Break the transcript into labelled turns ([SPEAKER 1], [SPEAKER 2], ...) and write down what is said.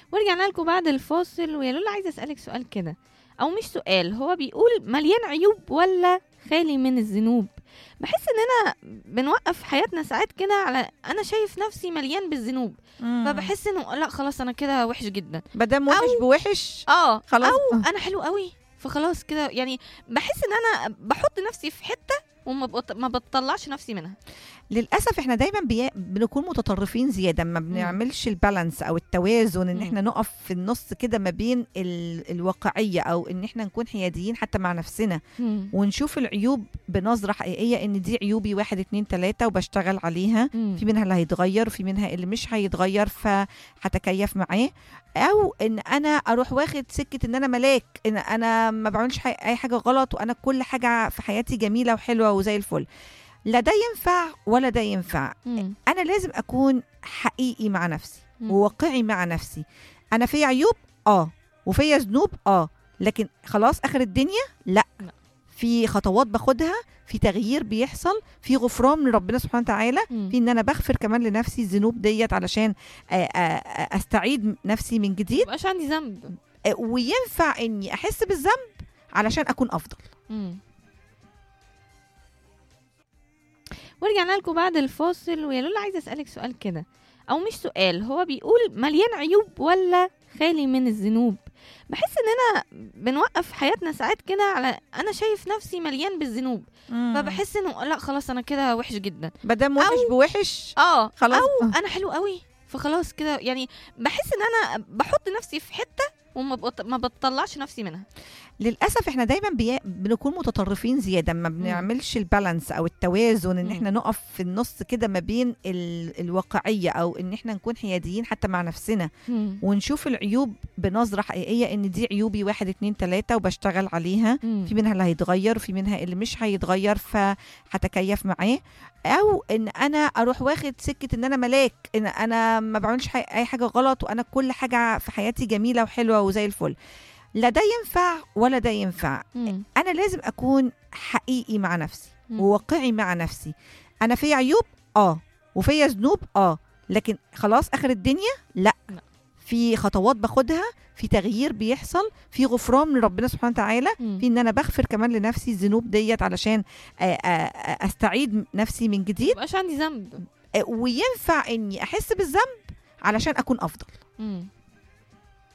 [SPEAKER 1] ورجعنا لكم بعد الفاصل ويا لولا عايزه اسالك سؤال كده او مش سؤال هو بيقول مليان عيوب ولا خالي من الذنوب بحس اننا بنوقف حياتنا ساعات كده على انا شايف نفسي مليان بالذنوب فبحس انه لا خلاص انا كده وحش جدا
[SPEAKER 2] مادام وحش بوحش
[SPEAKER 1] اه
[SPEAKER 2] خلاص
[SPEAKER 1] او انا حلو قوي فخلاص كده يعني بحس ان انا بحط نفسي في حته وما بط- ما بطلعش نفسي منها
[SPEAKER 2] للاسف احنا دايما بي... بنكون متطرفين زياده ما بنعملش البالانس او التوازن ان
[SPEAKER 1] مم.
[SPEAKER 2] احنا نقف في النص كده ما بين ال... الواقعيه او ان احنا نكون حياديين حتى مع نفسنا ونشوف العيوب بنظره حقيقيه ان دي عيوبي واحد اتنين تلاته وبشتغل عليها في منها اللي هيتغير وفي منها اللي مش هيتغير فهتكيف معاه او ان انا اروح واخد سكه ان انا ملاك ان انا ما بعملش حي- اي حاجه غلط وانا كل حاجه في حياتي جميله وحلوه وزي الفل لا ده ينفع ولا ده ينفع
[SPEAKER 1] مم.
[SPEAKER 2] انا لازم اكون حقيقي مع نفسي
[SPEAKER 1] مم.
[SPEAKER 2] وواقعي مع نفسي انا في عيوب اه وفيا ذنوب اه لكن خلاص اخر الدنيا لا
[SPEAKER 1] لا.
[SPEAKER 2] في خطوات باخدها في تغيير بيحصل في غفران من ربنا سبحانه وتعالى
[SPEAKER 1] مم.
[SPEAKER 2] في ان انا بغفر كمان لنفسي الذنوب ديت علشان آه، آه، آه، استعيد نفسي من جديد
[SPEAKER 1] مبقاش عندي ذنب
[SPEAKER 2] آه، وينفع اني احس بالذنب علشان اكون افضل
[SPEAKER 1] مم. ورجعنا لكم بعد الفاصل ويا لولا عايزه اسالك سؤال كده او مش سؤال هو بيقول مليان عيوب ولا خالي من الذنوب بحس اننا بنوقف حياتنا ساعات كده على انا شايف نفسي مليان بالذنوب فبحس انه لا خلاص انا كده وحش جدا
[SPEAKER 2] مادام وحش بوحش
[SPEAKER 1] اه
[SPEAKER 2] خلاص
[SPEAKER 1] او انا حلو قوي فخلاص كده يعني بحس ان انا بحط نفسي في حته وما بط- ما بطلعش نفسي منها
[SPEAKER 2] للاسف احنا دايما بي... بنكون متطرفين زياده ما بنعملش البالانس او التوازن ان
[SPEAKER 1] مم.
[SPEAKER 2] احنا نقف في النص كده ما بين ال... الواقعيه او ان احنا نكون حياديين حتى مع نفسنا ونشوف العيوب بنظره حقيقيه ان دي عيوبي واحد اتنين تلاته وبشتغل عليها في منها اللي هيتغير وفي منها اللي مش هيتغير فهتكيف معاه او ان انا اروح واخد سكه ان انا ملاك ان انا ما بعملش حي- اي حاجه غلط وانا كل حاجه في حياتي جميله وحلوه وزي الفل لا ده ينفع ولا ده ينفع
[SPEAKER 1] مم.
[SPEAKER 2] انا لازم اكون حقيقي مع نفسي
[SPEAKER 1] مم.
[SPEAKER 2] وواقعي مع نفسي انا في عيوب اه وفيا ذنوب اه لكن خلاص اخر الدنيا لا
[SPEAKER 1] لا.
[SPEAKER 2] في خطوات باخدها في تغيير بيحصل في غفران من ربنا سبحانه وتعالى
[SPEAKER 1] مم.
[SPEAKER 2] في ان انا بغفر كمان لنفسي الذنوب ديت علشان آه، آه، آه، استعيد نفسي من جديد
[SPEAKER 1] مبقاش عندي ذنب
[SPEAKER 2] آه، وينفع اني احس بالذنب علشان اكون افضل
[SPEAKER 1] مم.